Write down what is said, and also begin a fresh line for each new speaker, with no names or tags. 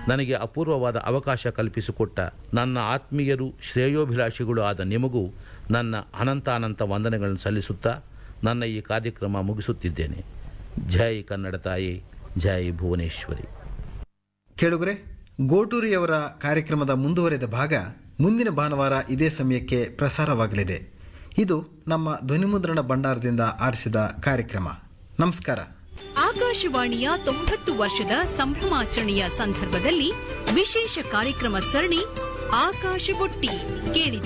ನನಗೆ ಅಪೂರ್ವವಾದ ಅವಕಾಶ ಕಲ್ಪಿಸಿಕೊಟ್ಟ ನನ್ನ ಆತ್ಮೀಯರು ಶ್ರೇಯೋಭಿಲಾಷಿಗಳು ಆದ ನಿಮಗೂ ನನ್ನ ಅನಂತಾನಂತ ವಂದನೆಗಳನ್ನು ಸಲ್ಲಿಸುತ್ತಾ ನನ್ನ ಈ ಕಾರ್ಯಕ್ರಮ ಮುಗಿಸುತ್ತಿದ್ದೇನೆ ಜೈ ಕನ್ನಡ ತಾಯಿ ಜೈ ಭುವನೇಶ್ವರಿ
ಕೇಳುಗರೆ ಗೋಟೂರಿಯವರ ಕಾರ್ಯಕ್ರಮದ ಮುಂದುವರೆದ ಭಾಗ ಮುಂದಿನ ಭಾನುವಾರ ಇದೇ ಸಮಯಕ್ಕೆ ಪ್ರಸಾರವಾಗಲಿದೆ ಇದು ನಮ್ಮ ಧ್ವನಿಮುದ್ರಣ ಭಂಡಾರದಿಂದ ಆರಿಸಿದ ಕಾರ್ಯಕ್ರಮ ನಮಸ್ಕಾರ
ಆಕಾಶವಾಣಿಯ ತೊಂಬತ್ತು ವರ್ಷದ ಸಂಭ್ರಮಾಚರಣೆಯ ಸಂದರ್ಭದಲ್ಲಿ ವಿಶೇಷ ಕಾರ್ಯಕ್ರಮ ಸರಣಿ ಆಕಾಶ ಬುಟ್ಟಿ ಕೇಳಿ